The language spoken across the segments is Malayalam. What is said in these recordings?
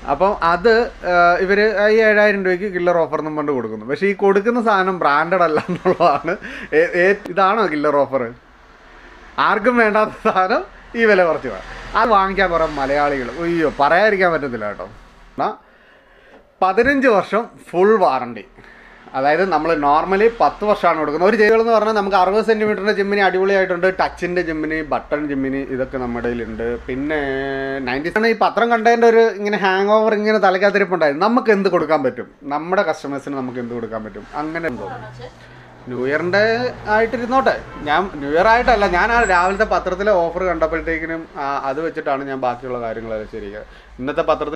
അപ്പം അത് ഇവർ ഈ ഏഴായിരം രൂപയ്ക്ക് കില്ലർ ഓഫർ എന്നും പറഞ്ഞ് കൊടുക്കുന്നു പക്ഷേ ഈ കൊടുക്കുന്ന സാധനം ബ്രാൻഡഡ് അല്ല എന്നുള്ളതാണ് ഏ- ഏ- ഇതാണോ കില്ലർ ഓഫർ ആർക്കും വേണ്ടാത്ത സാധനം ഈ വില കുറച്ച് വേണം അത് വാങ്ങിക്കാൻ കുറേ മലയാളികൾ അയ്യോ പറയാതിരിക്കാൻ പറ്റത്തില്ല കേട്ടോ എന്നാ പതിനഞ്ച് വർഷം ഫുൾ വാറണ്ടി അതായത് നമ്മൾ നോർമലി പത്ത് വർഷമാണ് കൊടുക്കുന്നത് ഒരു ജൈകൾ എന്ന് പറഞ്ഞാൽ നമുക്ക് അറുപത് സെൻറ്റിമീറ്ററിൻ്റെ ജിമ്മിനി അടിപൊളിയായിട്ടുണ്ട് ടച്ചിൻ്റെ ജിമ്മിനി ബട്ടൺ ജിമ്മിനി ഇതൊക്കെ നമ്മുടെ കയ്യിലുണ്ട് പിന്നെ നയൻറ്റി ആണ് ഈ പത്രം കണ്ടതിൻ്റെ ഒരു ഇങ്ങനെ ഹാങ് ഓവർ ഇങ്ങനെ തലക്കാത്തിരിപ്പുണ്ടായിരുന്നു നമുക്ക് എന്ത് കൊടുക്കാൻ പറ്റും നമ്മുടെ കസ്റ്റമേഴ്സിന് നമുക്ക് എന്ത് കൊടുക്കാൻ പറ്റും അങ്ങനെ എന്തോ ന്യൂ ഇയറിൻ്റെ ആയിട്ടിരുന്നോട്ടെ ഞാൻ ന്യൂ ഇയർ ആയിട്ടല്ല ഞാൻ ആ രാവിലത്തെ പത്രത്തിലെ ഓഫർ കണ്ടപ്പോഴത്തേക്കിനും ആ, അത് വെച്ചിട്ടാണ് ഞാൻ ബാക്കിയുള്ള കാര്യങ്ങളൊക്കെ ശരിക്കുക ഇന്നത്തെ പത്രത്തിൽ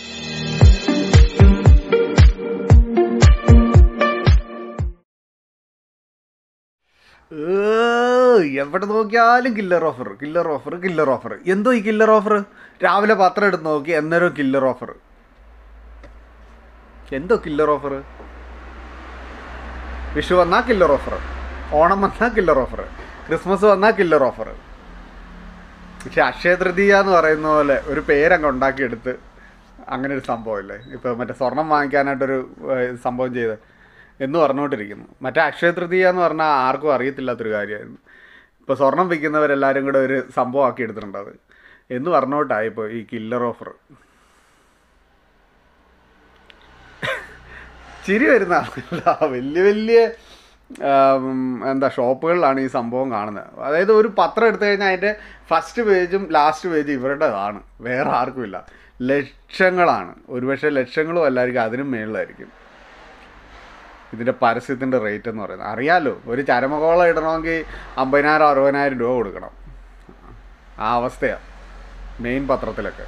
ഏയ്, എവിടെ നോക്കിയാലും killer offer killer offer killer offer എന്തോ ഈ കില്ലർ ഓഫർ രാവിലെ പത്രം എടുത്ത് നോക്കി അന്നേരം കില്ലർ ഓഫർ എന്തോ കില്ലർ ഓഫർ വിഷു വന്നാൽ കില്ലർ ഓഫർ ഓണം വന്നാൽ കില്ലർ ഓഫർ ക്രിസ്മസ് വന്നാൽ കില്ലർ ഓഫർ പക്ഷെ അക്ഷയ തൃതീയ എന്ന് പറയുന്ന പോലെ ഒരു പേരങ്ങ് ഉണ്ടാക്കിയെടുത്ത് അങ്ങനെ ഒരു സംഭവമില്ലേ ഇപ്പോൾ മറ്റേ സ്വർണം വാങ്ങിക്കാനായിട്ടൊരു ഏഹ്, സംഭവം ചെയ്ത് എന്ന് പറഞ്ഞുകൊണ്ടിരിക്കുന്നു മറ്റേ അക്ഷയ തൃതീയ എന്ന് പറഞ്ഞാൽ ആർക്കും അറിയത്തില്ലാത്തൊരു കാര്യമായിരുന്നു ഇപ്പോൾ സ്വർണം വിൽക്കുന്നവരെല്ലാവരും കൂടെ ഒരു സംഭവം ആക്കി എടുത്തിട്ടുണ്ട് അത് എന്ന് പറഞ്ഞോട്ടായി ഇപ്പോൾ ഈ കില്ലർ ഓഫർ ചിരി വരുന്ന ആളല്ല വലിയ വലിയ ആം, എന്താ ഷോപ്പുകളിലാണ് ഈ സംഭവം കാണുന്നത് അതായത് ഒരു പത്രം എടുത്തു കഴിഞ്ഞാൽ അതിൻ്റെ ഫസ്റ്റ് പേജും ലാസ്റ്റ് പേജും ഇവരുടേതാണ് വേറെ ആർക്കുമില്ല ലക്ഷങ്ങളാണ് ഒരുപക്ഷെ ലക്ഷങ്ങളും അല്ലായിരിക്കും അതിനും മേളിലായിരിക്കും ഇതിൻ്റെ പരസ്യത്തിൻ്റെ റേറ്റ് എന്ന് പറയുന്നത് അറിയാലോ ഒരു ചരമകോളം ഇടണമെങ്കിൽ അമ്പതിനായിരം അറുപതിനായിരം രൂപ കൊടുക്കണം ആ അവസ്ഥയാണ് മെയിൻ പത്രത്തിലൊക്കെ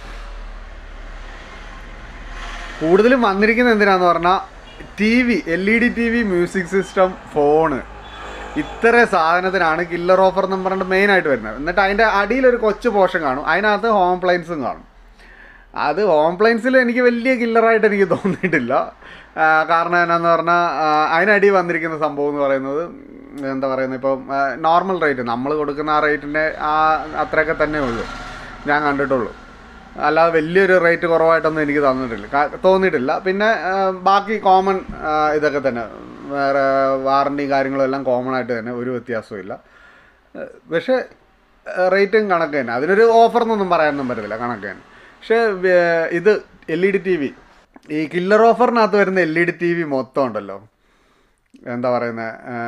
കൂടുതലും വന്നിരിക്കുന്നത് എന്തിനാന്ന് പറഞ്ഞാൽ T V L E D T V music system phone ഇത്ര സാധനത്തിനാണ് കില്ലർ ഓഫർ എന്ന് പറഞ്ഞിട്ട് മെയിനായിട്ട് വരുന്നത് എന്നിട്ട് അതിൻ്റെ അടിയിലൊരു കൊച്ചു പോർഷൻ കാണും അതിനകത്ത് ഹോം അപ്ലയൻസും കാണും അത് ഹോം അപ്ലയൻസിൽ എനിക്ക് വലിയ കില്ലറായിട്ട് എനിക്ക് തോന്നിയിട്ടില്ല ആ, കാരണം എന്നാന്ന് പറഞ്ഞാൽ അതിനടി വന്നിരിക്കുന്ന സംഭവം എന്ന് പറയുന്നത് എന്താ പറയുന്നത് ഇപ്പം നോർമൽ റേറ്റ് നമ്മൾ കൊടുക്കുന്ന ആ റേറ്റിൻ്റെ ആ അത്രയൊക്കെ തന്നെ ഉള്ളൂ ഞാൻ കണ്ടിട്ടുള്ളൂ അല്ലാതെ വലിയൊരു റേറ്റ് കുറവായിട്ടൊന്നും എനിക്ക് തന്നിട്ടില്ല കാ- തോന്നിയിട്ടില്ല പിന്നെ ആ, ബാക്കി കോമൺ ഇതൊക്കെ തന്നെ വേറെ വാറണ്ടി കാര്യങ്ങളും എല്ലാം കോമൺ ആയിട്ട് തന്നെ ഒരു വ്യത്യാസവും ഇല്ല ഏഹ് പക്ഷേ റേറ്റും കണക്ക് തന്നെ അതിനൊരു ഓഫർ എന്നൊന്നും പറയാനൊന്നും പറ്റത്തില്ല കണക്ക് തന്നെ പക്ഷേ വേ- ഇത് L E D T V ഈ കില്ലർ ഓഫറിനകത്ത് വരുന്ന L E D T V മൊത്തം ഉണ്ടല്ലോ എന്താ പറയുന്നത്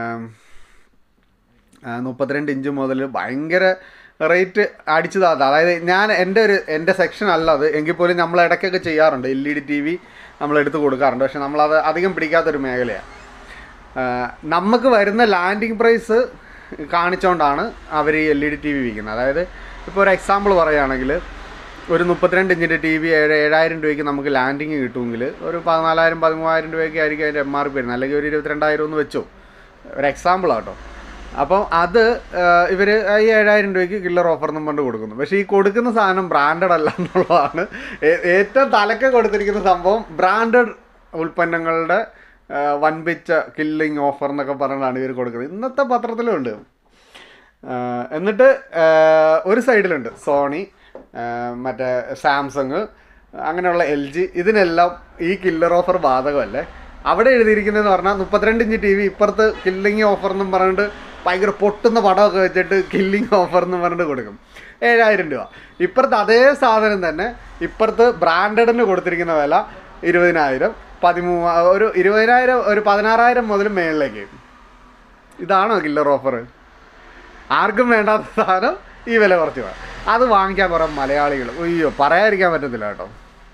മുപ്പത്തിരണ്ട് ഇഞ്ച് മുതൽ ഭയങ്കര റേറ്റ് അടിച്ചു താത്ത അതായത് ഞാൻ എൻ്റെ ഒരു എൻ്റെ സെക്ഷൻ അല്ല അത് എങ്കിൽ പോലും നമ്മൾ ഇടയ്ക്കൊക്കെ ചെയ്യാറുണ്ട് L E D T V നമ്മൾ എടുത്ത് കൊടുക്കാറുണ്ട് പക്ഷെ നമ്മളത് അധികം പിടിക്കാത്തൊരു മേഖലയാണ് നമുക്ക് വരുന്ന ലാൻഡിങ് പ്രൈസ് കാണിച്ചുകൊണ്ടാണ് അവർ ഈ L E D T V വിൽക്കുന്നത് അതായത് ഇപ്പോൾ ഒരു എക്സാമ്പിൾ പറയുകയാണെങ്കിൽ ഒരു മുപ്പത്തിരണ്ട് ഇഞ്ചിൻ്റെ ടി വി ഏഴ് ഏഴായിരം രൂപയ്ക്ക് നമുക്ക് ലാൻഡിങ് കിട്ടുമെങ്കിൽ ഒരു പതിനാലായിരം പതിമൂവായിരം രൂപയ്ക്ക് ആയിരിക്കും അതിൻ്റെ എം ആർ പി വരുന്നത് അല്ലെങ്കിൽ ഒരു ഇരുപത്തിരണ്ടായിരം എന്ന് വെച്ചോ ഒരു എക്സാമ്പിൾ ആട്ടോ അപ്പം അത് ഇവർ ഈ ഏഴായിരം രൂപയ്ക്ക് കില്ലർ ഓഫർ എന്നും പറഞ്ഞ് കൊടുക്കുന്നു പക്ഷേ ഈ കൊടുക്കുന്ന സാധനം ബ്രാൻഡഡ് അല്ല എന്നുള്ളതാണ് ഏ- ഏറ്റവും തലക്ക് കൊടുത്തിരിക്കുന്ന സംഭവം ബ്രാൻഡഡ് ഉൽപ്പന്നങ്ങളുടെ ആ, വൻപിച്ച കില്ലിങ് ഓഫർ എന്നൊക്കെ പറഞ്ഞാണ് ഇവർ കൊടുക്കുന്നത് ഇന്നത്തെ പത്രത്തിലും ഉണ്ട് ആ, എന്നിട്ട് ആ, ഒരു സൈഡിലുണ്ട് സോണി ആ, മറ്റേ സാംസങ് അങ്ങനെയുള്ള എൽ ജി ഇതിനെല്ലാം ഈ കില്ലർ ഓഫർ ബാധകമല്ലേ അവിടെ എഴുതിയിരിക്കുന്നതെന്ന് പറഞ്ഞാൽ മുപ്പത്തിരണ്ട് ഇഞ്ച് ടി വി ഇപ്പുറത്ത് കില്ലിങ് ഓഫർ എന്നും പറഞ്ഞിട്ട് ഭയങ്കര പൊട്ടുന്ന പടമൊക്കെ വെച്ചിട്ട് കില്ലിങ് ഓഫർ എന്ന് പറഞ്ഞിട്ട് കൊടുക്കും ഏഴായിരം രൂപ ഇപ്പുറത്ത് അതേ സാധനം തന്നെ ഇപ്പുറത്ത് ബ്രാൻഡഡിന് കൊടുത്തിരിക്കുന്ന വില ഇരുപതിനായിരം പതിമൂന്ന് ഒരു ഇരുപതിനായിരം ഒരു പതിനാറായിരം മുതൽ മേളിലേക്ക് ഇതാണോ കില്ലർ ഓഫർ ആർക്കും വേണ്ടാത്ത സാധനം ഈ വില കുറച്ച് വേണം അത് വാങ്ങിക്കാൻ കുറേ മലയാളികൾ അയ്യോ പറയാതിരിക്കാൻ പറ്റത്തില്ല കേട്ടോ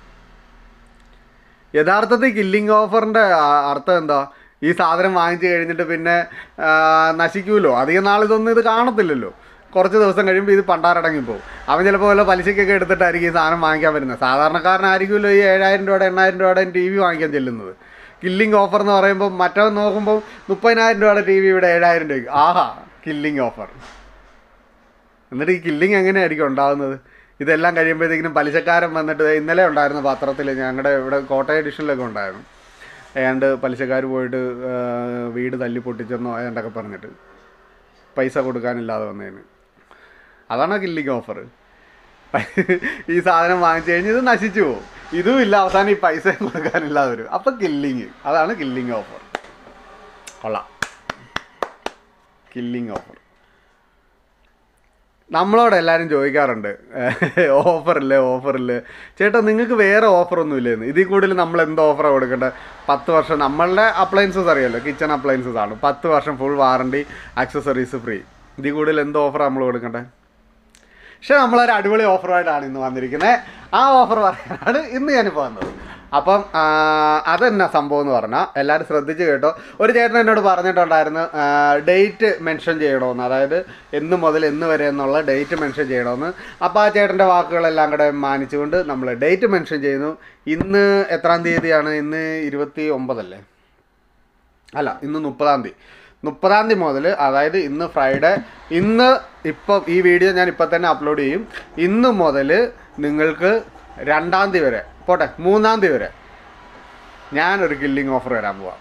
യഥാർത്ഥത്തിൽ കില്ലിംഗ് ഓഫറിൻ്റെ അർത്ഥം എന്താ ഈ സാധനം വാങ്ങിച്ചു കഴിഞ്ഞിട്ട് പിന്നെ ആ, നശിക്കുമല്ലോ അധികം നാൾ ഇതൊന്നും ഇത് കാണത്തില്ലല്ലോ കുറച്ച് ദിവസം കഴിയുമ്പോൾ ഇത് പണ്ടാരടങ്ങി പോകും അവൻ ചിലപ്പോൾ വല്ല പലിശയ്ക്കൊക്കെ എടുത്തിട്ടായിരിക്കും ഈ സാധനം വാങ്ങിക്കാൻ വരുന്നത് സാധാരണക്കാരനായിരിക്കുമല്ലോ ഈ ഏഴായിരം രൂപയുടെ എണ്ണായിരം രൂപയുടെ ടി വി വാങ്ങിക്കാൻ ചെല്ലുന്നത് കില്ലിംഗ് ഓഫർ എന്ന് പറയുമ്പോൾ മറ്റവൻ നോക്കുമ്പോൾ മുപ്പതിനായിരം രൂപയുടെ ടി വി ഇവിടെ ഏഴായിരം രൂപയ്ക്ക് ആഹാ കില്ലിംഗ് ഓഫർ എന്നിട്ട് ഈ കില്ലിങ് എങ്ങനെയായിരിക്കും ഉണ്ടാകുന്നത് ഇതെല്ലാം കഴിയുമ്പോഴത്തേക്കിനും പലിശക്കാരൻ വന്നിട്ട് ദേ ഇന്നലെ ഉണ്ടായിരുന്നു പത്രത്തിൽ ഞങ്ങളുടെ ഇവിടെ കോട്ടയം എഡിഷനിലൊക്കെ ഉണ്ടായിരുന്നു ഏതാണ്ട് പലിശക്കാർ പോയിട്ട് ആ, വീട് തല്ലി പൊട്ടിച്ചെന്നോ ഏതാണ്ടൊക്കെ പറഞ്ഞിട്ട് പൈസ കൊടുക്കാനില്ലാതെ വന്നതിന് അതാണ് കില്ലിങ് ഓഫർ ഈ സാധനം വാങ്ങിച്ചു കഴിഞ്ഞ് ഇത് നശിച്ചു പോകും ഇതും ഇല്ല അവസാനം ഈ പൈസയും കൊടുക്കാനില്ലാതെ വരും അപ്പം കില്ലിങ് അതാണ് കില്ലിങ് ഓഫർ കൊള്ളാം കില്ലിങ് ഓഫർ നമ്മളോട് എല്ലാവരും ചോദിക്കാറുണ്ട് ഓഫറില്ലേ ഓഫറില്ലേ ചേട്ടാ നിങ്ങൾക്ക് വേറെ ഓഫറൊന്നും ഇല്ലേന്ന് ഇതിൽ കൂടുതൽ നമ്മൾ എന്ത് ഓഫറാണ് കൊടുക്കേണ്ടത് പത്ത് വർഷം നമ്മളുടെ അപ്ലയൻസസ് അറിയാലോ കിച്ചൺ അപ്ലയൻസസ് ആണ് പത്ത് വർഷം ഫുൾ വാറണ്ടി ആക്സസറീസ് ഫ്രീ ഇതിൽ കൂടുതൽ എന്ത് ഓഫറാണ് നമ്മൾ കൊടുക്കേണ്ടത് പക്ഷെ നമ്മളൊരു അടിപൊളി ഓഫറുമായിട്ടാണ് ഇന്ന് വന്നിരിക്കുന്നത് ആ ഓഫർ പറയാനാണ് ഇന്ന് ഞാനിപ്പോൾ വന്നത് അപ്പം ആ, അതെന്നാ സംഭവം എന്ന് പറഞ്ഞാൽ എല്ലാവരും ശ്രദ്ധിച്ച് കേട്ടോ ഒരു ചേട്ടൻ എന്നോട് പറഞ്ഞിട്ടുണ്ടായിരുന്നു ഡേറ്റ് മെൻഷൻ ചെയ്യണമെന്ന് അതായത് എന്ന് മുതൽ എന്ന് വരെ എന്നുള്ള ഡേറ്റ് മെൻഷൻ ചെയ്യണമെന്ന് അപ്പോൾ ആ ചേട്ടൻ്റെ വാക്കുകളെല്ലാം കൂടെ മാനിച്ചുകൊണ്ട് നമ്മൾ ഡേറ്റ് മെൻഷൻ ചെയ്യുന്നു ഇന്ന് എത്രാം തീയതിയാണ് ഇന്ന് ഇരുപത്തി ഒമ്പതല്ലേ അല്ല ഇന്ന് മുപ്പതാം തീയതി മുപ്പതാം തീയതി മുതൽ അതായത് ഇന്ന് ഫ്രൈഡേ ഇന്ന് ഇപ്പം ഈ വീഡിയോ ഞാൻ ഇപ്പം തന്നെ അപ്ലോഡ് ചെയ്യും ഇന്ന് മുതൽ നിങ്ങൾക്ക് രണ്ടാം തീയതി വരെ പോട്ടെ മൂന്നാം തീയതി വരെ ഞാനൊരു കില്ലിങ് ഓഫർ വരാൻ പോവാം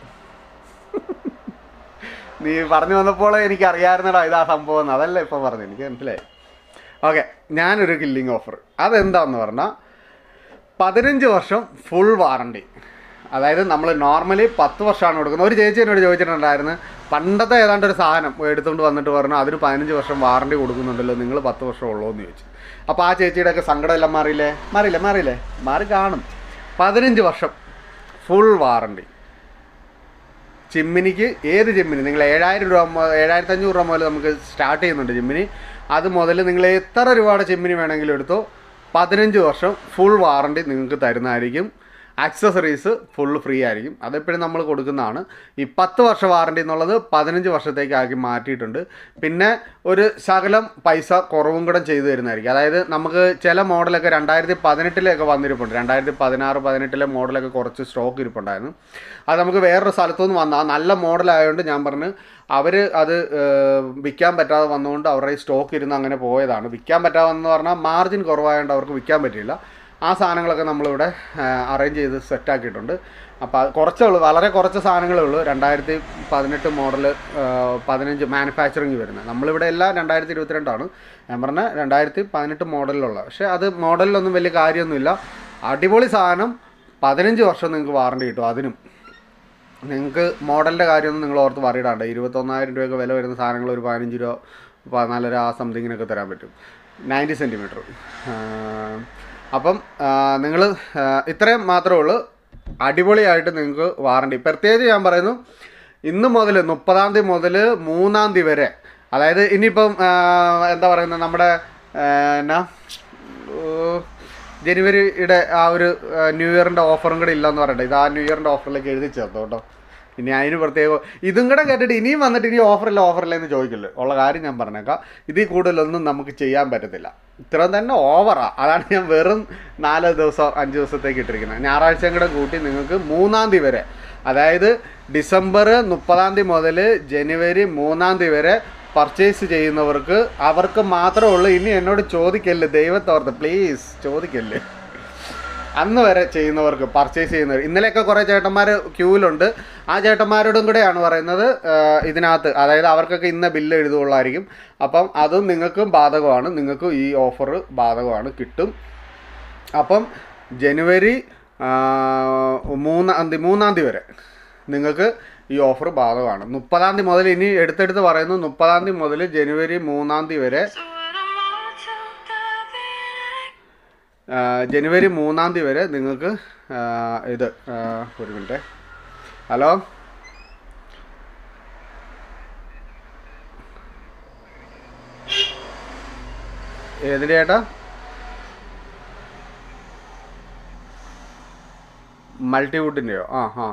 നീ പറഞ്ഞു വന്നപ്പോൾ എനിക്ക് അറിയാമായിരുന്നടാ ഇതാ സംഭവം എന്ന് അതല്ല ഇപ്പം പറഞ്ഞു എനിക്ക് മനസ്സിലായി ഓക്കെ ഞാനൊരു കില്ലിങ് ഓഫർ അതെന്താന്ന് പറഞ്ഞാൽ പതിനഞ്ച് വർഷം ഫുൾ വാറണ്ടി അതായത് നമ്മൾ നോർമലി പത്ത് വർഷമാണ് കൊടുക്കുന്നത് ഒരു ചേച്ചി എന്നോട് ചോദിച്ചിട്ടുണ്ടായിരുന്നു പണ്ടത്തെ ഏതാണ്ട് ഒരു സാധനം എടുത്തുകൊണ്ട് വന്നിട്ട് പറഞ്ഞു അതിന് പതിനഞ്ച് വർഷം വാറണ്ടി കൊടുക്കുന്നുണ്ടല്ലോ നിങ്ങൾ പത്ത് വർഷം ഉള്ളൂ എന്ന് ചോദിച്ചു അപ്പോൾ ആ ചേച്ചിയുടെ ഒക്കെ സങ്കടം എല്ലാം മാറിയില്ലേ മാറിയില്ലേ മാറിയില്ലേ മാറി കാണും പതിനഞ്ച് വർഷം ഫുൾ വാറണ്ടി ചിമ്മിനിക്ക് ഏത് ചിമ്മിനി നിങ്ങൾ ഏഴായിരം രൂപ മു- ഏഴായിരത്തി അഞ്ഞൂറ് രൂപ മുതൽ നമുക്ക് സ്റ്റാർട്ട് ചെയ്യുന്നുണ്ട് ചിമ്മിനി അത് മുതൽ നിങ്ങൾ എത്ര രൂപയുടെ ചിമ്മിനി വേണമെങ്കിലും എടുത്തോ പതിനഞ്ച് വർഷം ഫുൾ വാറണ്ടി നിങ്ങൾക്ക് തരുന്നതായിരിക്കും ആക്സസറീസ് ഫുൾ ഫ്രീ ആയിരിക്കും അതെപ്പോഴും നമ്മൾ കൊടുക്കുന്നതാണ് ഈ പത്ത് വർഷ വാറണ്ടി എന്നുള്ളത് പതിനഞ്ച് വർഷത്തേക്കാക്കി മാറ്റിയിട്ടുണ്ട് പിന്നെ ഒരു ശകലം പൈസ കുറവും കൂടെ ചെയ്തു തരുന്നതായിരിക്കും അതായത് നമുക്ക് ചില മോഡലൊക്കെ രണ്ടായിരത്തി പതിനെട്ടിലൊക്കെ വന്നിരിപ്പുണ്ട് രണ്ടായിരത്തി പതിനാറ് പതിനെട്ടിലെ മോഡലൊക്കെ കുറച്ച് സ്റ്റോക്ക് ഇരിപ്പുണ്ടായിരുന്നു അത് നമുക്ക് വേറൊരു സ്ഥലത്തുനിന്ന് വന്ന ആ നല്ല മോഡലായതുകൊണ്ട് ഞാൻ പറഞ്ഞു അവർ അത് ഏഹ്, വിൽക്കാൻ പറ്റാതെ വന്നുകൊണ്ട് അവരുടെ ഈ സ്റ്റോക്ക് ഇരുന്ന് അങ്ങനെ പോയതാണ് വിൽക്കാൻ പറ്റാതെ എന്ന് പറഞ്ഞാൽ മാർജിൻ കുറവായതുകൊണ്ട് അവർക്ക് വിൽക്കാൻ പറ്റിയില്ല ആ സാധനങ്ങളൊക്കെ നമ്മളിവിടെ അറേഞ്ച് ചെയ്ത് സെറ്റാക്കിയിട്ടുണ്ട് അപ്പോൾ അത് കുറച്ചേ ഉള്ളൂ വളരെ കുറച്ച് സാധനങ്ങളേ ഉള്ളൂ രണ്ടായിരത്തി പതിനെട്ട് മോഡൽ പതിനഞ്ച് മാനുഫാക്ചറിങ് വരുന്നത് നമ്മളിവിടെ എല്ലാം രണ്ടായിരത്തി ഇരുപത്തിരണ്ടാണ് ഞാൻ പറഞ്ഞ രണ്ടായിരത്തി പതിനെട്ട് മോഡലിലുള്ള പക്ഷേ അത് മോഡലിലൊന്നും വലിയ കാര്യമൊന്നുമില്ല അടിപൊളി സാധനം പതിനഞ്ച് വർഷം നിങ്ങൾക്ക് വാറണ്ടി കിട്ടും അതിനും നിങ്ങൾക്ക് മോഡലിൻ്റെ കാര്യമൊന്നും നിങ്ങൾ ഓർത്ത് പറയിടാണ്ട് ഇരുപത്തൊന്നായിരം രൂപയൊക്കെ വില വരുന്ന സാധനങ്ങൾ ഒരു പതിനഞ്ച് രൂപ പതിനാലര ആ സംതിങ്ങിനൊക്കെ തരാൻ പറ്റും നയൻറ്റി സെൻറ്റിമീറ്റർ അപ്പം നിങ്ങൾ ഇത്രയും മാത്രമേ ഉള്ളൂ അടിപൊളിയായിട്ട് നിങ്ങൾക്ക് വാറണ്ടി പ്രത്യേകിച്ച് ഞാൻ പറയുന്നു ഇന്ന് മുതൽ മുപ്പതാം തീയതി മുതൽ മൂന്നാം തീയതി വരെ അതായത് ഇനിയിപ്പം ആ, എന്താ പറയുന്നത് നമ്മുടെ ആ, എന്നാ ഓ, ജനുവരിയുടെ ആ ഒരു ആ, ന്യൂ ഇയറിൻ്റെ ഓഫറും കൂടെ ഇല്ലെന്ന് പറയട്ടെ ഇത് ആ ന്യൂ ഇയറിൻ്റെ ഓഫറിലേക്ക് എഴുതി ചേർത്തോ കേട്ടോ ഇനി അതിന് പ്രത്യേകം ഇതും കൂടെ കേട്ടിട്ട് ഇനിയും വന്നിട്ട് ഇനി ഓഫറില്ല ഓഫറില്ല എന്ന് ചോദിക്കില്ല ഉള്ള കാര്യം ഞാൻ പറഞ്ഞേക്കാം ഇതിൽ കൂടുതലൊന്നും നമുക്ക് ചെയ്യാൻ പറ്റത്തില്ല ഇത്രയും തന്നെ ഓവറാ അതാണ് ഞാൻ വെറും നാല് ദിവസം അഞ്ച് ദിവസത്തേക്ക് ഇട്ടിരിക്കുന്നത് ഞായറാഴ്ചയും കൂടെ കൂട്ടി നിങ്ങൾക്ക് മൂന്നാം തീയതി വരെ അതായത് ഡിസംബർ മുപ്പതാം തീയതി മുതൽ ജനുവരി മൂന്നാം തീയതി വരെ പർച്ചേസ് ചെയ്യുന്നവർക്ക് അവർക്ക് മാത്രമേ ഉള്ളൂ ഇനി എന്നോട് ചോദിക്കല്ലേ ദൈവത്തോർത്ത് പ്ലീസ് ചോദിക്കല്ലേ അന്ന് വരെ ചെയ്യുന്നവർക്ക് പർച്ചേസ് ചെയ്യുന്നവർ ഇന്നലെയൊക്കെ കുറേ ചേട്ടന്മാർ ക്യൂവിലുണ്ട് ആ ചേട്ടന്മാരോടും കൂടെയാണ് പറയുന്നത് ആ, ഇതിനകത്ത് അതായത് അവർക്കൊക്കെ ഇന്ന ബില്ല് എഴുതുള്ളായിരിക്കും അപ്പം അതും നിങ്ങൾക്കും ബാധകമാണ് നിങ്ങൾക്കും ഈ ഓഫർ ബാധകമാണ് കിട്ടും അപ്പം ജനുവരി ആ, മൂന്നാം തീയതി മൂന്നാം തീയതി വരെ നിങ്ങൾക്ക് ഈ ഓഫർ ബാധകമാണ് മുപ്പതാം തീയതി മുതൽ ഇനി എടുത്തെടുത്ത് പറയുന്നു മുപ്പതാം തീയതി മുതൽ ജനുവരി മൂന്നാം തീയതി വരെ So when I'm all choked up and I ആ, ജനുവരി മൂന്നാം തീയതി വരെ നിങ്ങൾക്ക് ആ, ഇത് ആ, ഒരു മിനിറ്റ് ഹലോ ഏതിൻ്റെ ചേട്ടാ മൾട്ടിവുഡിൻ്റെയോ ആ ആ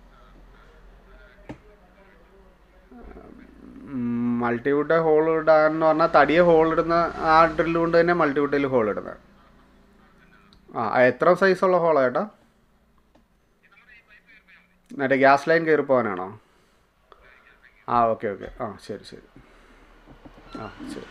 മൾട്ടിവുഡ് ഹോൾ ഇടാന്ന് പറഞ്ഞാൽ തടിയെ ഹോൾ ഇടുന്ന ആ ഡ്രില്ല് കൊണ്ട് തന്നെ മൾട്ടിവുഡിൽ ഹോൾ ഇടുന്നത് ആ ആ, എത്ര സൈസുള്ള ഹോളാ ചേട്ടാ മറ്റേ ഗ്യാസ് ലൈൻ കയറി പോകാനാണോ ആ ഓക്കെ ഓക്കെ ആ ശരി ശരി ആ ശരി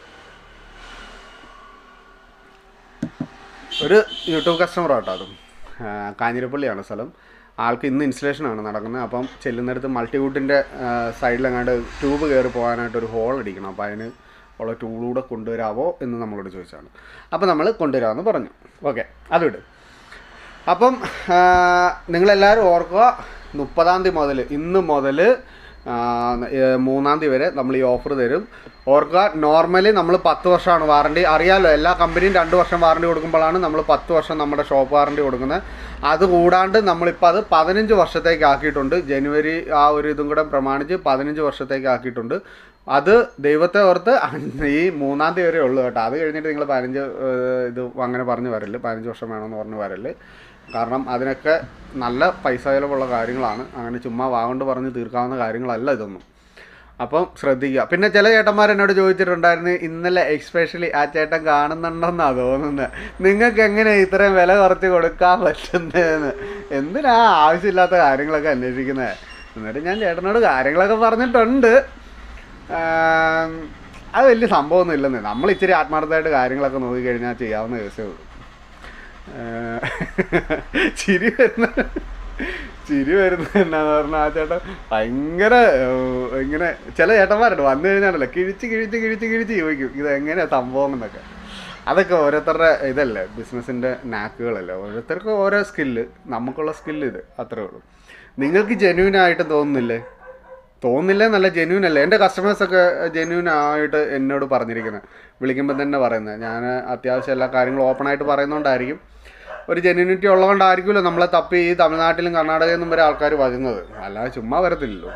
ഒരു യൂട്യൂബ് കസ്റ്റമർ ആട്ടോ അതും ആ, കാഞ്ഞിരപ്പള്ളിയാണ് സ്ഥലം ആൾക്ക് ഇന്ന് ഇൻസ്റ്റലേഷനാണ് നടക്കുന്നത് അപ്പം ചെല്ലുന്നിടത്ത് മൾട്ടിവുഡിൻ്റെ സൈഡിലെങ്ങാണ്ട് ട്യൂബ് കയറി പോകാനായിട്ട് ഒരു ഹോൾ അടിക്കണം അപ്പോൾ അതിന് ഉള്ള ടൂളൂടെ കൊണ്ടുവരാവോ എന്ന് നമ്മളോട് ചോദിച്ചാണ് അപ്പോൾ നമ്മൾ കൊണ്ടുവരാമെന്ന് പറഞ്ഞു ഓക്കെ അത് വിട് അപ്പം ആ, നിങ്ങളെല്ലാവരും ഓർക്കുക മുപ്പതാം തീയതി മുതൽ ഇന്ന് മുതൽ മൂന്നാം തീയതി വരെ നമ്മൾ ഈ ഓഫർ തരും ഓർക്കുക നോർമലി നമ്മൾ പത്ത് വർഷമാണ് വാറണ്ടി അറിയാലോ എല്ലാ കമ്പനിയും രണ്ട് വർഷം വാറണ്ടി കൊടുക്കുമ്പോഴാണ് നമ്മൾ പത്ത് വർഷം നമ്മുടെ ഷോപ്പ് വാറണ്ടി കൊടുക്കുന്നത് അത് കൂടാണ്ട് നമ്മളിപ്പോൾ അത് പതിനഞ്ച് വർഷത്തേക്ക് ആക്കിയിട്ടുണ്ട് ജനുവരി ആ ഒരു ഇതും കൂടെ പ്രമാണിച്ച് പതിനഞ്ച് വർഷത്തേക്ക് ആക്കിയിട്ടുണ്ട് അത് ദൈവത്തെ ഓർത്ത് ഈ മൂന്നാം തീയതി വരെ ഉള്ളൂ കേട്ടോ അത് കഴിഞ്ഞിട്ട് നിങ്ങൾ പതിനഞ്ച് ഏഹ്, ഇത് അങ്ങനെ പറഞ്ഞ് വരല് പതിനഞ്ച് വർഷം വേണമെന്ന് പറഞ്ഞ് വരല് കാരണം അതിനൊക്കെ നല്ല പൈസ ചിലവുള്ള കാര്യങ്ങളാണ് അങ്ങനെ ചുമ്മാ വാഗോണ്ട് പറഞ്ഞ് തീർക്കാവുന്ന കാര്യങ്ങളല്ല ഇതൊന്നും അപ്പം ശ്രദ്ധിക്കുക പിന്നെ ചില ചേട്ടന്മാർ എന്നോട് ചോദിച്ചിട്ടുണ്ടായിരുന്നു ഇന്നലെ എക്സ്പെഷ്യലി ആ ചേട്ടൻ കാണുന്നുണ്ടെന്നാണ് തോന്നുന്നത് നിങ്ങൾക്ക് എങ്ങനെ ഇത്രയും വില കുറച്ച് കൊടുക്കാൻ പറ്റുന്നതെന്ന് എന്തിനാ ആവശ്യമില്ലാത്ത കാര്യങ്ങളൊക്കെ അന്വേഷിക്കുന്നത് എന്നിട്ട് ഞാൻ ചേട്ടനോട് കാര്യങ്ങളൊക്കെ പറഞ്ഞിട്ടുണ്ട് ആം, അത് വലിയ സംഭവമൊന്നും ഇല്ലെന്ന് നമ്മൾ ഇച്ചിരി ആത്മാർത്ഥമായിട്ട് കാര്യങ്ങളൊക്കെ നോക്കിക്കഴിഞ്ഞാൽ ചെയ്യാവുന്ന കേസേ ഉള്ളൂ ആ, ചിരി വരുന്ന ചിരി വരുന്നത് എന്നാന്ന് പറഞ്ഞാൽ ആ ചേട്ടൻ ഭയങ്കര ഏഹ്, ഇങ്ങനെ ചില ചേട്ടന്മാരുണ്ട് വന്നു കഴിഞ്ഞാണല്ലോ കിഴിച്ച് കിഴിച്ച് കിഴിച്ച് കിഴിച്ച് ചോദിക്കും ഇത് എങ്ങനെയാണ് സംഭവം എന്നൊക്കെ അതൊക്കെ ഓരോരുത്തരുടെ ഇതല്ലേ ബിസിനസ്സിൻ്റെ നാക്കുകളല്ലേ ഓരോരുത്തർക്ക് ഓരോ സ്കില്ല് നമുക്കുള്ള സ്കില്ല് ഇത് അത്രേ ഉള്ളൂ നിങ്ങൾക്ക് ജെന്യൂൻ ആയിട്ട് തോന്നുന്നില്ലേ തോന്നില്ല നല്ല ജെന്യൂൻ അല്ലേ എൻ്റെ കസ്റ്റമേഴ്സൊക്കെ ജെന്യൂൻ ആയിട്ട് എന്നോട് പറഞ്ഞിരിക്കുന്നത് വിളിക്കുമ്പോൾ തന്നെ പറയുന്നത് ഞാൻ അത്യാവശ്യം എല്ലാ കാര്യങ്ങളും ഓപ്പൺ ആയിട്ട് പറയുന്നതുകൊണ്ടായിരിക്കും ഒരു ജെന്യൂനിറ്റി ഉള്ളതുകൊണ്ടായിരിക്കുമല്ലോ നമ്മളെ തപ്പി ഈ തമിഴ്നാട്ടിലും കർണാടകയിൽ നിന്നും വരെ ആൾക്കാർ വരുന്നത് അല്ലാതെ ചുമ്മാ വരത്തില്ലല്ലോ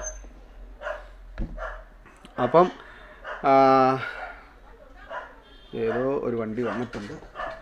അപ്പം ആ, ഏതോ ഒരു വണ്ടി വന്നിട്ടുണ്ട്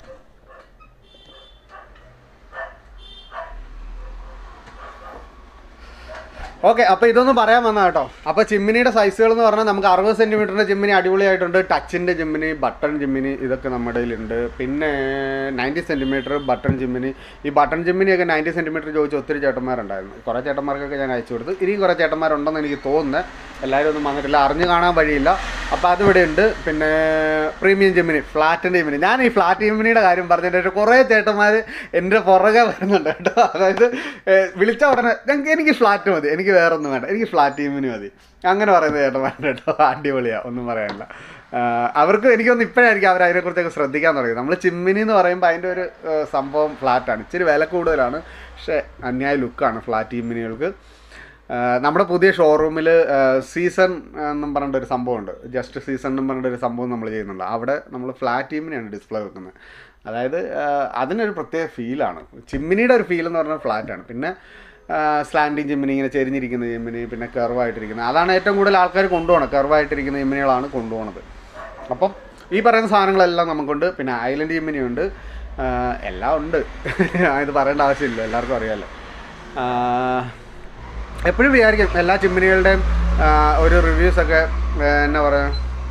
ഓക്കെ അപ്പോൾ ഇതൊന്നും പറയാൻ വന്ന കേട്ടോ അപ്പോൾ ചിമ്മിനിയുടെ സൈസുകൾ എന്ന് പറഞ്ഞാൽ നമുക്ക് അറുപത് സെൻറ്റിമീറ്ററിൻ്റെ ചിമ്മിനി അടിപൊളിയായിട്ടുണ്ട് ടച്ചിൻ്റെ ചിമ്മിനി ബട്ടൺ ചിമ്മിനി ഇതൊക്കെ നമ്മുടെ കയ്യിലുണ്ട് പിന്നെ നയൻറ്റി സെൻറ്റിമീറ്റർ ബട്ടൺ ചിമ്മിനി ഈ ബട്ടൺ ചിമ്മിനിയൊക്കെ നയൻറ്റി സെൻറ്റിമീറ്റർ ചോദിച്ച ഒത്തിരി ചേട്ടന്മാരുണ്ടായിരുന്നു കുറേ ചേട്ടന്മാർക്കൊക്കെ ഞാൻ അയച്ചു കൊടുത്തു ഇനിയും കുറേ ചേട്ടന്മാരുണ്ടെന്ന് എനിക്ക് തോന്നുന്നത് എല്ലാവരും ഒന്നും വന്നിട്ടില്ല അറിഞ്ഞു കാണാൻ വഴിയില്ല അപ്പോൾ അതിവിടെ ഉണ്ട് പിന്നെ പ്രീമിയം ജിമ്മിനി ഫ്ലാറ്റിൻ്റെ ജിമ്മിനി ഞാൻ ഈ ഫ്ലാറ്റ് ജിമ്മിനിയുടെ കാര്യം പറഞ്ഞിട്ട് കുറേ ചേട്ടന്മാർ എൻ്റെ പുറകെ വരുന്നുണ്ട് കേട്ടോ അതായത് ഏഹ്, വിളിച്ച ഉടനെ "ഞങ്ങക്ക് എനിക്ക് ഫ്ലാറ്റ് മതി എനിക്ക് വേറെ ഒന്നും വേണ്ട എനിക്ക് ഫ്ലാറ്റ് ജിമ്മിനി മതി അങ്ങനെ പറയുന്ന ചേട്ടന്മാരുണ്ട് കേട്ടോ അടിപൊളിയാ ഒന്നും പറയാനില്ല ആഹ്, അവർക്ക് എനിക്കൊന്ന് ഇപ്പോഴായിരിക്കും അവർ അതിനെക്കുറിച്ചൊക്കെ ശ്രദ്ധിക്കാൻ തുടങ്ങി നമ്മൾ ചിമ്മിനി എന്ന് പറയുമ്പോൾ അതിൻ്റെ ഒരു ഏഹ്, സംഭവം ഫ്ലാറ്റാണ് ഇച്ചിരി വില കൂടുതലാണ് പക്ഷേ അന്യായ ലുക്കാണ് ഫ്ലാറ്റ് ജിമ്മിനികൾക്ക് ആഹ് നമ്മുടെ പുതിയ ഷോറൂമിൽ സീസൺ എന്നും പറഞ്ഞിട്ട് ഒരു സംഭവമുണ്ട് ജസ്റ്റ് സീസൺ എന്നും പറഞ്ഞിട്ട് ഒരു സംഭവം നമ്മൾ ചെയ്യുന്നുണ്ട് അവിടെ നമ്മൾ ഫ്ലാറ്റ് ടീമിനെയാണ് ഡിസ്പ്ലേ വെക്കുന്നത് അതായത് ആഹ് അതിനൊരു പ്രത്യേക ഫീലാണ് ചിമ്മിനിയുടെ ഒരു ഫീൽ എന്ന് പറഞ്ഞാൽ ഫ്ലാറ്റാണ് പിന്നെ സ്ലാൻഡിങ് ജിമ്മിനി ഇങ്ങനെ ചെരിഞ്ഞിരിക്കുന്ന ജിമ്മിനി പിന്നെ കർവായിട്ടിരിക്കുന്നത് അതാണ് ഏറ്റവും കൂടുതൽ ആൾക്കാർ കൊണ്ടുപോകണം കർവായിട്ടിരിക്കുന്ന ജിമ്മിനികളാണ് കൊണ്ടുപോകുന്നത് അപ്പം ഈ പറയുന്ന സാധനങ്ങളെല്ലാം നമുക്കുണ്ട് പിന്നെ ഐലൻഡ് ജിമ്മിനിയുണ്ട് ആഹ് എല്ലാം ഉണ്ട് ഇത് പറയേണ്ട ആവശ്യമില്ല എല്ലാവർക്കും അറിയാമല്ലോ ആഹ് എപ്പോഴും വിചാരിക്കും എല്ലാ ചിമ്മിനികളുടെയും ആ, ഒരു റിവ്യൂസൊക്കെ എന്നാ പറയുക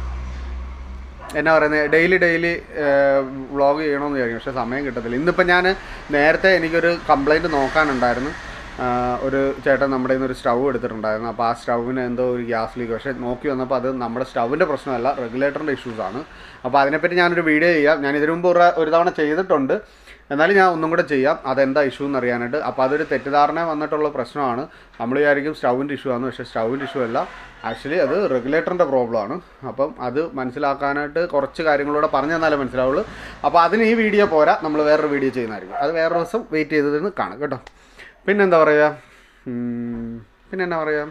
എന്നാ പറയുന്നത് ഡെയിലി ഡെയിലി വ്ളോഗ് ചെയ്യണമെന്ന് വിചാരിക്കും പക്ഷേ സമയം കിട്ടത്തില്ല ഇന്നിപ്പോൾ ഞാൻ നേരത്തെ എനിക്കൊരു കംപ്ലൈൻറ്റ് നോക്കാനുണ്ടായിരുന്നു ആ, ഒരു ചേട്ടൻ നമ്മുടെ നിന്ന് ഒരു സ്റ്റൗ എടുത്തിട്ടുണ്ടായിരുന്നു അപ്പോൾ ആ സ്റ്റൗവിന് എന്തോ ഒരു ഗ്യാസ് ലീക്ക് പക്ഷേ നോക്കി വന്നപ്പോൾ അത് നമ്മുടെ സ്റ്റൗവിൻ്റെ പ്രശ്നമല്ല റെഗുലേറ്ററിൻ്റെ ഇഷ്യൂസാണ് അപ്പോൾ അതിനെപ്പറ്റി ഞാനൊരു വീഡിയോ ചെയ്യാം ഞാൻ ഇതിനു മുമ്പ് ഒരു ഒരു തവണ ചെയ്തിട്ടുണ്ട് എന്നാലും ഞാൻ ഒന്നും കൂടെ ചെയ്യാം അതെന്താ ഇഷ്യൂ എന്ന് അറിയാനായിട്ട് അപ്പോൾ അതൊരു തെറ്റിദ്ധാരണ വന്നിട്ടുള്ള പ്രശ്നമാണ് നമ്മൾ വിചാരിക്കും സ്റ്റൗവിൻ്റെ ഇഷ്യൂ ആണ് പക്ഷേ സ്റ്റൗവിൻ്റെ ഇഷ്യൂ അല്ല ആക്ച്വലി അത് റെഗുലേറ്ററിൻ്റെ പ്രോബ്ലമാണ് അപ്പം അത് മനസ്സിലാക്കാനായിട്ട് കുറച്ച് കാര്യങ്ങളൂടെ പറഞ്ഞു തന്നാലേ മനസ്സിലാവുള്ളൂ അപ്പോൾ അതിന് ഈ വീഡിയോ പോരാ നമ്മൾ വേറൊരു വീഡിയോ ചെയ്യുന്നതായിരിക്കും അത് വേറൊരു ദിവസം വെയിറ്റ് ചെയ്തതിന് കാണും കേട്ടോ പിന്നെന്താ പറയുക ഉം, പിന്നെ എന്നാ പറയുക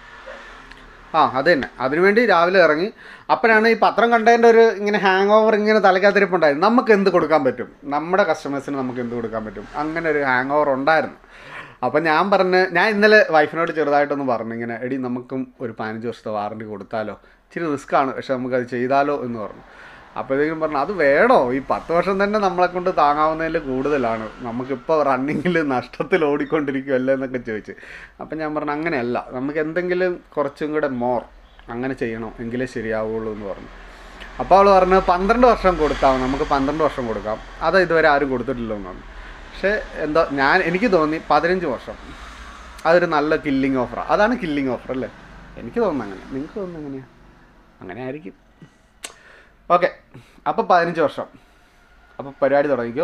ആ അത് തന്നെ അതിനുവേണ്ടി രാവിലെ ഇറങ്ങി അപ്പോഴാണ് ഈ പത്രം കണ്ടതിൻ്റെ ഒരു ഇങ്ങനെ ഹാങ് ഓവർ ഇങ്ങനെ തലക്കത്തിരിപ്പുണ്ടായിരുന്നു നമുക്ക് എന്ത് കൊടുക്കാൻ പറ്റും നമ്മുടെ കസ്റ്റമേഴ്സിന് നമുക്ക് എന്ത് കൊടുക്കാൻ പറ്റും അങ്ങനെ ഒരു ഹാങ് ഓവർ ഉണ്ടായിരുന്നു അപ്പം ഞാൻ പറഞ്ഞ് ഞാൻ ഇന്നലെ വൈഫിനോട് ചെറുതായിട്ടൊന്ന് പറഞ്ഞു ഇങ്ങനെ എടി നമുക്കും ഒരു പതിനഞ്ച് വർഷത്തെ വാറണ്ടി കൊടുത്താലോ ഇച്ചിരി റിസ്ക് ആണ് പക്ഷെ നമുക്കത് ചെയ്താലോ എന്ന് പറഞ്ഞു അപ്പോഴത്തേക്കും പറഞ്ഞു അത് വേണോ ഈ പത്ത് വർഷം തന്നെ നമ്മളെ കൊണ്ട് താങ്ങാവുന്നതിൽ കൂടുതലാണ് നമുക്കിപ്പോൾ റണ്ണിങ്ങിൽ നഷ്ടത്തിൽ ഓടിക്കൊണ്ടിരിക്കുമല്ലേ എന്നൊക്കെ ചോദിച്ച് അപ്പം ഞാൻ പറഞ്ഞു അങ്ങനെയല്ല നമുക്ക് എന്തെങ്കിലും കുറച്ചും കൂടെ മോർ അങ്ങനെ ചെയ്യണം എങ്കിലേ ശരിയാവുള്ളൂ എന്ന് പറഞ്ഞു അപ്പോൾ അവൾ പറഞ്ഞു പന്ത്രണ്ട് വർഷം കൊടുത്താൽ നമുക്ക് പന്ത്രണ്ട് വർഷം കൊടുക്കാം അത് ഇതുവരെ ആരും കൊടുത്തിട്ടില്ല എന്ന് പറഞ്ഞു പക്ഷേ എന്തോ ഞാൻ എനിക്ക് തോന്നി പതിനഞ്ച് വർഷം അതൊരു നല്ല കില്ലിങ് ഓഫറാണ് അതാണ് കില്ലിങ് ഓഫർ അല്ലേ എനിക്ക് തോന്നുന്നു അങ്ങനെ നിങ്ങൾക്ക് തോന്നുന്നു എങ്ങനെയാണ് അങ്ങനെ ആയിരിക്കും ഓക്കെ അപ്പോൾ പതിനഞ്ച് വർഷം അപ്പോൾ പരിപാടി തുടങ്ങിക്കോ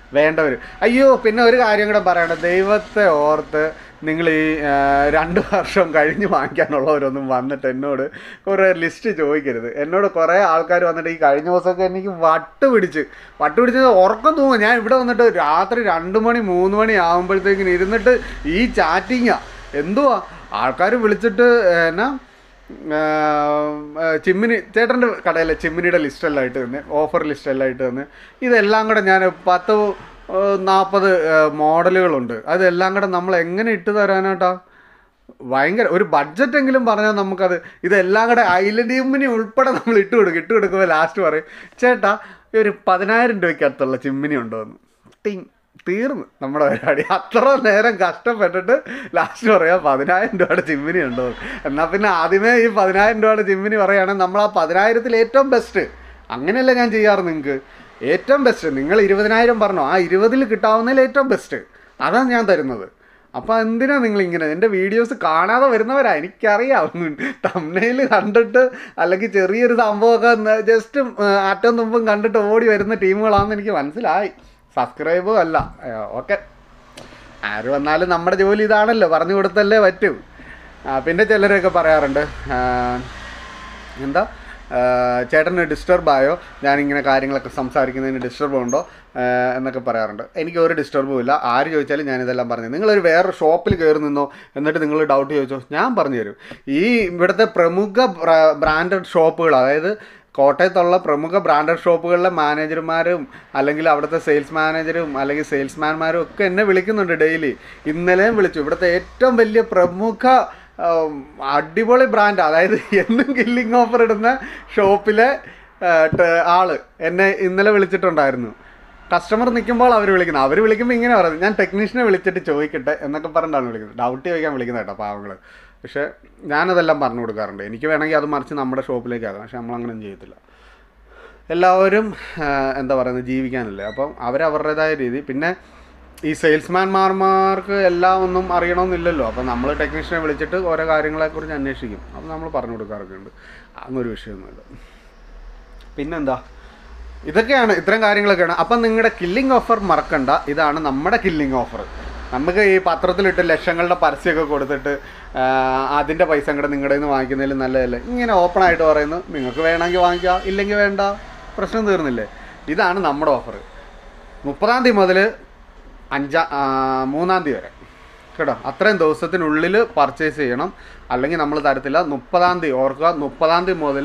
വേണ്ടവർ അയ്യോ പിന്നെ ഒരു കാര്യം കൂടെ പറയണം ദൈവത്തെ ഓർത്ത് നിങ്ങൾ ഈ ആ, രണ്ട് വർഷം കഴിഞ്ഞ് വാങ്ങിക്കാനുള്ളവരൊന്നും വന്നിട്ട് എന്നോട് കുറേ ലിസ്റ്റ് ചോദിക്കരുത് എന്നോട് കുറേ ആൾക്കാർ വന്നിട്ട് ഈ കഴിഞ്ഞ ദിവസമൊക്കെ എനിക്ക് വട്ട് പിടിച്ച് വട്ട് പിടിച്ചത് ഉറക്കം തൂങ്ങും ഞാൻ ഇവിടെ വന്നിട്ട് രാത്രി രണ്ട് മണി മൂന്ന് മണി ആകുമ്പോഴത്തേക്കിന് ഇരുന്നിട്ട് ഈ ചാറ്റിങ്ങാ എന്തുവാ ആൾക്കാർ വിളിച്ചിട്ട് എന്നാ ആ, ആ, ചിമ്മിനി ചേട്ടൻ്റെ കടയിലെ ചിമ്മിനിയുടെ ലിസ്റ്റെല്ലാം ഇട്ട് തന്നെ ഓഫർ ലിസ്റ്റെല്ലാം ഇട്ട് തന്നെ ഇതെല്ലാം കൂടെ ഞാൻ പത്ത് നാൽപ്പത് മോഡലുകളുണ്ട് അതെല്ലാം കൂടെ നമ്മൾ എങ്ങനെ ഇട്ട് തരാനാട്ടാ ഭയങ്കര ഒരു ബഡ്ജറ്റ് എങ്കിലും പറഞ്ഞാൽ നമുക്കത് ഇതെല്ലാം കൂടെ ഐലൻഡ് ചിമ്മിനി ഉൾപ്പെടെ നമ്മൾ ഇട്ട് കൊടുക്കും ഇട്ട് കൊടുക്കുമ്പോൾ ലാസ്റ്റ് പറയും ചേട്ടാ ഈ ഒരു പതിനായിരം രൂപയ്ക്ക് അടുത്തുള്ള ചിമ്മിനി ഉണ്ടോ എന്ന് ടിങ് തീർന്നു നമ്മുടെ പരിപാടി അത്ര നേരം കഷ്ടപ്പെട്ടിട്ട് ലാസ്റ്റ് പറയാം പതിനായിരം രൂപയുടെ ചിമ്മിനി ഉണ്ടോ എന്ന്. എന്നാൽ പിന്നെ ആദ്യമേ ഈ പതിനായിരം രൂപയുടെ ചിമ്മിനി പറയുകയാണെങ്കിൽ നമ്മൾ ആ പതിനായിരത്തിൽ ഏറ്റവും ബെസ്റ്റ് അങ്ങനെയല്ല ഞാൻ ചെയ്യാറ് നിങ്ങൾക്ക് ഏറ്റവും ബെസ്റ്റ് നിങ്ങൾ ഇരുപതിനായിരം പറഞ്ഞോ ആ ഇരുപതിൽ കിട്ടാവുന്നതിൽ ഏറ്റവും ബെസ്റ്റ് അതാണ് ഞാൻ തരുന്നത് അപ്പോൾ എന്തിനാ നിങ്ങൾ ഇങ്ങനെ എൻ്റെ വീഡിയോസ് കാണാതെ വരുന്നവരാ എനിക്കറിയാം തമ്മനയിൽ കണ്ടിട്ട് അല്ലെങ്കിൽ ചെറിയൊരു സംഭവമൊക്കെ ജസ്റ്റ് അറ്റം തുമ്പും കണ്ടിട്ട് ഓടി വരുന്ന ടീമുകളാണെന്ന് എനിക്ക് മനസ്സിലായി സബ്സ്ക്രൈബും അല്ല ഓക്കെ ആര് വന്നാലും നമ്മുടെ ജോലി ഇതാണല്ലോ പറഞ്ഞു കൊടുത്തല്ലേ പറ്റൂ ആ, പിന്നെ ചിലരൊക്കെ പറയാറുണ്ട് ആ, എന്താ ആ, ചേട്ടന് ഡിസ്റ്റർബ് ആയോ ഞാനിങ്ങനെ കാര്യങ്ങളൊക്കെ സംസാരിക്കുന്നതിന് ഡിസ്റ്റർബ് ഉണ്ടോ ആ, എന്നൊക്കെ പറയാറുണ്ട് എനിക്ക് ഒരു ഡിസ്റ്റർബും ഇല്ല ആര് ചോദിച്ചാലും ഞാനിതെല്ലാം പറഞ്ഞു നിങ്ങളൊരു വേറെ ഷോപ്പിൽ കയറി നിന്നോ എന്നിട്ട് നിങ്ങൾ ഡൗട്ട് ചോദിച്ചോ ഞാൻ പറഞ്ഞു തരും ഈ ഇവിടുത്തെ പ്രമുഖ ബ്രാൻഡഡ് ഷോപ്പുകൾ അതായത് കോട്ടയത്തുള്ള പ്രമുഖ ബ്രാൻഡഡ് ഷോപ്പുകളിലെ മാനേജർമാരും അല്ലെങ്കിൽ അവിടുത്തെ സെയിൽസ് മാനേജരും അല്ലെങ്കിൽ സെയിൽസ്മാൻമാരും ഒക്കെ എന്നെ വിളിക്കുന്നുണ്ട് ഡെയിലി ഇന്നലെയും വിളിച്ചു ഇവിടുത്തെ ഏറ്റവും വലിയ പ്രമുഖ ഉം, അടിപൊളി ബ്രാൻഡ് അതായത് എന്നും കില്ലിങ് ഓഫർ ഇടുന്ന ഷോപ്പിലെ ആ, ട്- ആള് എന്നെ ഇന്നലെ വിളിച്ചിട്ടുണ്ടായിരുന്നു കസ്റ്റമർ നിൽക്കുമ്പോൾ അവർ വിളിക്കുന്നത് അവർ വിളിക്കുമ്പോൾ ഇങ്ങനെ പറയുന്നത് ഞാൻ ടെക്നീഷ്യനെ വിളിച്ചിട്ട് ചോദിക്കട്ടെ എന്നൊക്കെ പറഞ്ഞിട്ടാണ് വിളിക്കുന്നത് ഡൗട്ട് ചോദിക്കാൻ വിളിക്കുന്നത് കേട്ടോ പാവങ്ങൾ പക്ഷേ ഞാനതെല്ലാം പറഞ്ഞു കൊടുക്കാറുണ്ട് എനിക്ക് വേണമെങ്കിൽ അത് മറിച്ച് നമ്മുടെ ഷോപ്പിലേക്ക് ആകാം പക്ഷെ നമ്മളങ്ങനെ ചെയ്യത്തില്ല എല്ലാവരും ആ, എന്താ പറയുന്നത് ജീവിക്കാനല്ലേ അപ്പം അവരവരുടേതായ രീതി പിന്നെ ഈ സെയിൽസ്മാൻമാർമാർക്ക് എല്ലാം ഒന്നും അറിയണമെന്നില്ലല്ലോ അപ്പം നമ്മൾ ടെക്നീഷ്യനെ വിളിച്ചിട്ട് ഓരോ കാര്യങ്ങളെക്കുറിച്ച് അന്വേഷിക്കും അപ്പം നമ്മൾ പറഞ്ഞു കൊടുക്കാറൊക്കെ ഉണ്ട് അതൊന്നൊരു വിഷയമൊന്നുമില്ല പിന്നെന്താ ഇതൊക്കെയാണ് ഇത്തരം കാര്യങ്ങളൊക്കെയാണ് അപ്പം നിങ്ങളുടെ കില്ലിംഗ് ഓഫർ മറക്കണ്ട ഇതാണ് നമ്മുടെ കില്ലിംഗ് ഓഫർ നമുക്ക് ഈ പത്രത്തിലിട്ട് ലക്ഷങ്ങളുടെ പരസ്യമൊക്കെ കൊടുത്തിട്ട് ആ, അതിൻ്റെ പൈസ കൂടെ നിങ്ങളുടെ നിന്ന് വാങ്ങിക്കുന്നതിൽ നല്ലതല്ലേ ഇങ്ങനെ ഓപ്പൺ ആയിട്ട് പറയുന്നു നിങ്ങൾക്ക് വേണമെങ്കിൽ വാങ്ങിക്കുക ഇല്ലെങ്കിൽ വേണ്ട പ്രശ്നം തീർന്നില്ലേ ഇതാണ് നമ്മുടെ ഓഫർ മുപ്പതാം തീയതി മുതൽ അഞ്ചാം ആ, മൂന്നാം തീയതി വരെ കേട്ടോ അത്രയും ദിവസത്തിനുള്ളിൽ പർച്ചേസ് ചെയ്യണം അല്ലെങ്കിൽ നമ്മൾ തരത്തില്ല മുപ്പതാം തീയതി ഓർക്കുക മുപ്പതാം തീയതി മുതൽ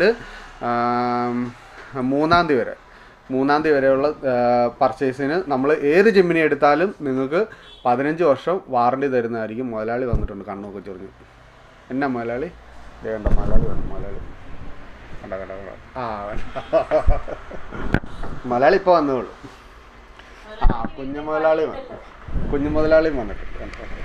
മൂന്നാം തീയതി വരെ മൂന്നാം തീയതി വരെയുള്ള പർച്ചേസിന് നമ്മൾ ഏത് ജിമ്മിനി എടുത്താലും നിങ്ങൾക്ക് പതിനഞ്ച് വർഷം വാറണ്ടി തരുന്നതായിരിക്കും മുതലാളി വന്നിട്ടുണ്ട് കണ്ണൊക്കെ ചൊറിഞ്ഞു എന്നാ മുതലാളി ദേ കണ്ടോ മുതലാളി വേണം മുതലാളി കണ്ട കണ്ട കണ്ട ആ വേണ്ട മുതലാളി ഇപ്പോൾ വന്നോളൂ ആ കുഞ്ഞു മുതലാളി വന്നു കുഞ്ഞു മുതലാളിയും വന്നിട്ടുണ്ട് കണ്ടോ, കണ്ടോ.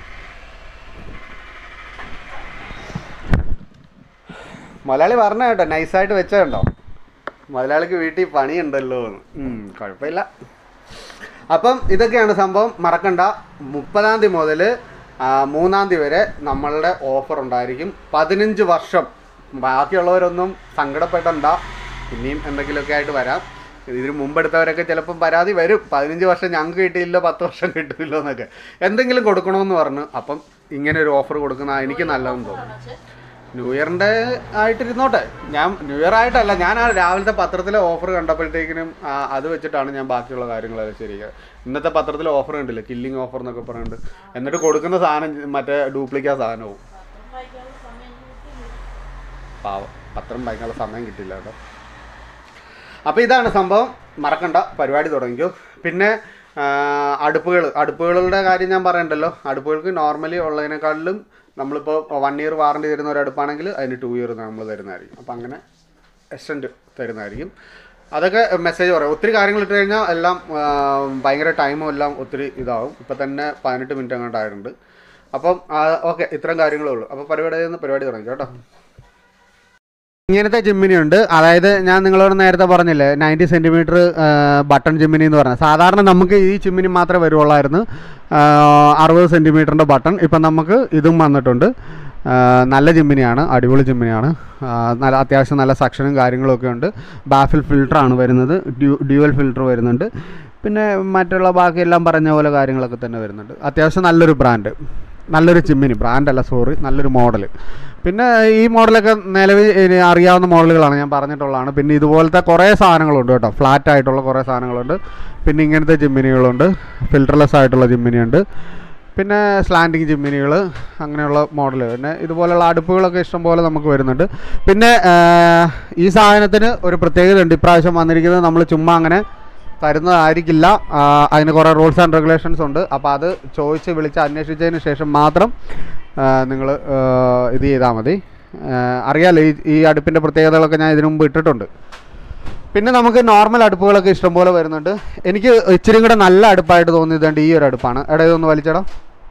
മുതലാളി പറഞ്ഞ കേട്ടോ നൈസായിട്ട് വെച്ച കണ്ടോ മുതലാളിക്ക് വീട്ടിൽ പണിയുണ്ടല്ലോ എന്ന് ഉം, കുഴപ്പമില്ല അപ്പം ഇതൊക്കെയാണ് സംഭവം മറക്കണ്ട മുപ്പതാം തീയതി മുതൽ മൂന്നാം തീയതി വരെ നമ്മളുടെ ഓഫർ ഉണ്ടായിരിക്കും പതിനഞ്ച് വർഷം ബാക്കിയുള്ളവരൊന്നും സങ്കടപ്പെടണ്ട ഇനിയും എന്തെങ്കിലുമൊക്കെ ആയിട്ട് വരാം ഇതിന് മുമ്പെടുത്തവരൊക്കെ ചിലപ്പം പരാതി വരും പതിനഞ്ച് വർഷം ഞങ്ങൾക്ക് കിട്ടിയില്ല പത്ത് വർഷം കിട്ടില്ല എന്നൊക്കെ എന്തെങ്കിലും കൊടുക്കണമെന്ന് പറഞ്ഞു അപ്പം ഇങ്ങനെ ഒരു ഓഫർ കൊടുക്കുന്ന എനിക്ക് നല്ലതെന്ന് തോന്നുന്നു ന്യൂ ഇയറിൻ്റെ ആയിട്ടിരുന്നോട്ടെ ഞാൻ ന്യൂ ഇയർ ആയിട്ടല്ല ഞാൻ ആ രാവിലത്തെ പത്രത്തിലെ ഓഫർ കണ്ടപ്പോഴത്തേക്കിനും ആ, അത് വെച്ചിട്ടാണ് ഞാൻ ബാക്കിയുള്ള കാര്യങ്ങളെല്ലാം ശരിയാക്കുക ഇന്നത്തെ പത്രത്തിലെ ഓഫർ കണ്ടില്ലേ കില്ലിങ് ഓഫർ എന്നൊക്കെ പറയുന്നുണ്ട് എന്നിട്ട് കൊടുക്കുന്ന സാധനം മറ്റേ ഡ്യൂപ്ലിക്കേറ്റ് സാധനവും പാവം പത്രം വായിക്കാനുള്ള സമയം കിട്ടില്ല കേട്ടോ അപ്പോൾ ഇതാണ് സംഭവം മറക്കണ്ട പരിപാടി തുടങ്ങിക്കോ പിന്നെ അടുപ്പുകൾ അടുപ്പുകളുടെ കാര്യം ഞാൻ പറയണ്ടല്ലോ അടുപ്പുകൾക്ക് നോർമലി ഉള്ളതിനേക്കാളിലും നമ്മളിപ്പോൾ വൺ ഇയർ വാറണ്ടി തരുന്ന ഒരു അടുപ്പാണെങ്കിൽ അതിന് ടു ഇയർ നമ്മൾ തരുന്നതായിരിക്കും അപ്പോൾ അങ്ങനെ എക്സ്റ്റൻഡ് തരുന്നതായിരിക്കും അതൊക്കെ മെസ്സേജ് പറയാം ഒത്തിരി കാര്യങ്ങൾ ഇട്ട് കഴിഞ്ഞാൽ എല്ലാം ആ, ഭയങ്കര ടൈമും എല്ലാം ഒത്തിരി ഇതാവും ഇപ്പം തന്നെ പതിനെട്ട് മിനിറ്റ് അങ്ങോട്ടായിട്ടുണ്ട് അപ്പം ഓക്കെ ഇത്രയും കാര്യങ്ങളേ ഉള്ളൂ അപ്പോൾ പരിപാടി നിന്ന് പരിപാടി തുടങ്ങി കേട്ടോ ഇങ്ങനത്തെ ജിമ്മിനി ഉണ്ട് അതായത് ഞാൻ നിങ്ങളോട് നേരത്തെ പറഞ്ഞില്ലേ നയൻറ്റി സെൻറ്റിമീറ്റർ ബട്ടൺ ജിമ്മിനി എന്ന് പറഞ്ഞാൽ സാധാരണ നമുക്ക് ഈ ചിമ്മിനി മാത്രമേ വരുവുള്ളായിരുന്നു അറുപത് സെൻറ്റിമീറ്ററിൻ്റെ ബട്ടൺ ഇപ്പം നമുക്ക് ഇതും വന്നിട്ടുണ്ട് ആ, നല്ല ജിമ്മിനിയാണ് അടിപൊളി ജിമ്മിനിയാണ് ആ, നല്ല അത്യാവശ്യം നല്ല സക്ഷനും കാര്യങ്ങളും ഒക്കെ ഉണ്ട് ബാഫിൽ ഫിൽറ്ററാണ് വരുന്നത് ഡ്യൂ ഡ്യുവൽ ഫിൽറ്റർ വരുന്നുണ്ട് പിന്നെ മറ്റുള്ള ബാക്കിയെല്ലാം പറഞ്ഞ പോലെ കാര്യങ്ങളൊക്കെ തന്നെ വരുന്നുണ്ട് അത്യാവശ്യം നല്ലൊരു ബ്രാൻഡ് നല്ലൊരു ചിമ്മിനി ബ്രാൻഡല്ല സോറി നല്ലൊരു മോഡൽ പിന്നെ ഈ മോഡലൊക്കെ നിലവിൽ ഇനി അറിയാവുന്ന മോഡലുകളാണ് ഞാൻ പറഞ്ഞിട്ടുള്ളതാണ് പിന്നെ ഇതുപോലത്തെ കുറേ സാധനങ്ങളുണ്ട് കേട്ടോ ഫ്ലാറ്റ് ആയിട്ടുള്ള കുറേ സാധനങ്ങളുണ്ട് പിന്നെ ഇങ്ങനത്തെ ചിമ്മിനികളുണ്ട് ഫിൽറ്റർലെസ് ആയിട്ടുള്ള ചിമ്മിനിയുണ്ട് പിന്നെ സ്ലാൻഡിങ് ചിമ്മിനികൾ അങ്ങനെയുള്ള മോഡൽ പിന്നെ ഇതുപോലുള്ള അടുപ്പുകളൊക്കെ ഇഷ്ടംപോലെ നമുക്ക് വരുന്നുണ്ട് പിന്നെ ആ, ഈ സാധനത്തിന് ഒരു പ്രത്യേകത ഉണ്ട് ഇപ്രാവശ്യം വന്നിരിക്കുന്നത് നമ്മൾ ചുമ്മാ അങ്ങനെ തരുന്നതായിരിക്കില്ല ആ, അതിന് കുറേ റൂൾസ് ആൻഡ് റെഗുലേഷൻസ് ഉണ്ട് അപ്പോൾ അത് ചോദിച്ച് വിളിച്ച് അന്വേഷിച്ചതിന് ശേഷം മാത്രം നിങ്ങൾ ഇത് ചെയ്താൽ മതി ആ, അറിയാലോ ഈ ഈ അടുപ്പിൻ്റെ പ്രത്യേകതകളൊക്കെ ഞാൻ ഇതിനു മുമ്പ് ഇട്ടിട്ടുണ്ട് പിന്നെ നമുക്ക് നോർമൽ അടുപ്പുകളൊക്കെ ഇഷ്ടംപോലെ വരുന്നുണ്ട് എനിക്ക് ഇച്ചിരി കൂടെ നല്ല അടുപ്പായിട്ട് തോന്നിയതുകൊണ്ട് ഈ ഒരു അടുപ്പാണ് എടാ ഇതൊന്ന് വലിച്ചടാ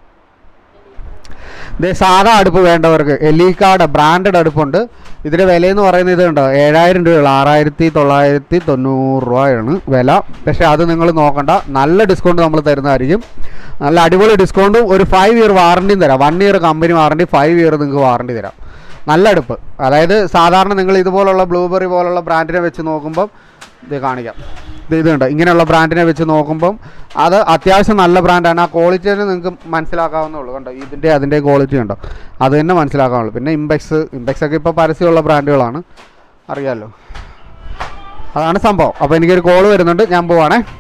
ഇത് സാധാ അടുപ്പ് വേണ്ടവർക്ക് എലീക്കാട് ബ്രാൻഡഡ് അടുപ്പുണ്ട് ഇതിൻ്റെ വിലയെന്ന് പറയുന്നത് ഇതുണ്ടോ ഏഴായിരം രൂപയുള്ള ആറായിരത്തി തൊള്ളായിരത്തി തൊണ്ണൂറ് രൂപയാണ് വില പക്ഷേ അത് നിങ്ങൾ നോക്കണ്ട നല്ല ഡിസ്കൗണ്ട് നമ്മൾ തരുന്നതായിരിക്കും നല്ല അടിപൊളി ഡിസ്കൗണ്ടും ഒരു ഫൈവ് ഇയർ വാറണ്ടിയും തരാം one year company warranty five year നിങ്ങൾക്ക് വാറണ്ടി തരാം നല്ല അടുപ്പ് അതായത് സാധാരണ നിങ്ങൾ ഇതുപോലുള്ള ബ്ലൂബെറി പോലുള്ള ബ്രാൻഡിനെ വെച്ച് നോക്കുമ്പം ഇത് കാണിക്കാം ഇത് ഇതുണ്ട് ഇങ്ങനെയുള്ള ബ്രാൻഡിനെ വെച്ച് നോക്കുമ്പം അത് അത്യാവശ്യം നല്ല ബ്രാൻഡാണ് ആ ക്വാളിറ്റി തന്നെ നിങ്ങൾക്ക് മനസ്സിലാക്കാവുന്നേ ഉള്ളൂ കണ്ടോ ഇതിൻ്റെ അതിൻ്റെ ക്വാളിറ്റി ഉണ്ടോ അത് തന്നെ മനസ്സിലാക്കാവുള്ളൂ പിന്നെ ഇമ്പെക്സ് ഇമ്പെക്സ് ഒക്കെ ഇപ്പോൾ പരസ്യമുള്ള ബ്രാൻഡുകളാണ് അറിയാമല്ലോ അതാണ് സംഭവം അപ്പോൾ എനിക്കൊരു കോൾ വരുന്നുണ്ട് ഞാൻ പോവാണേ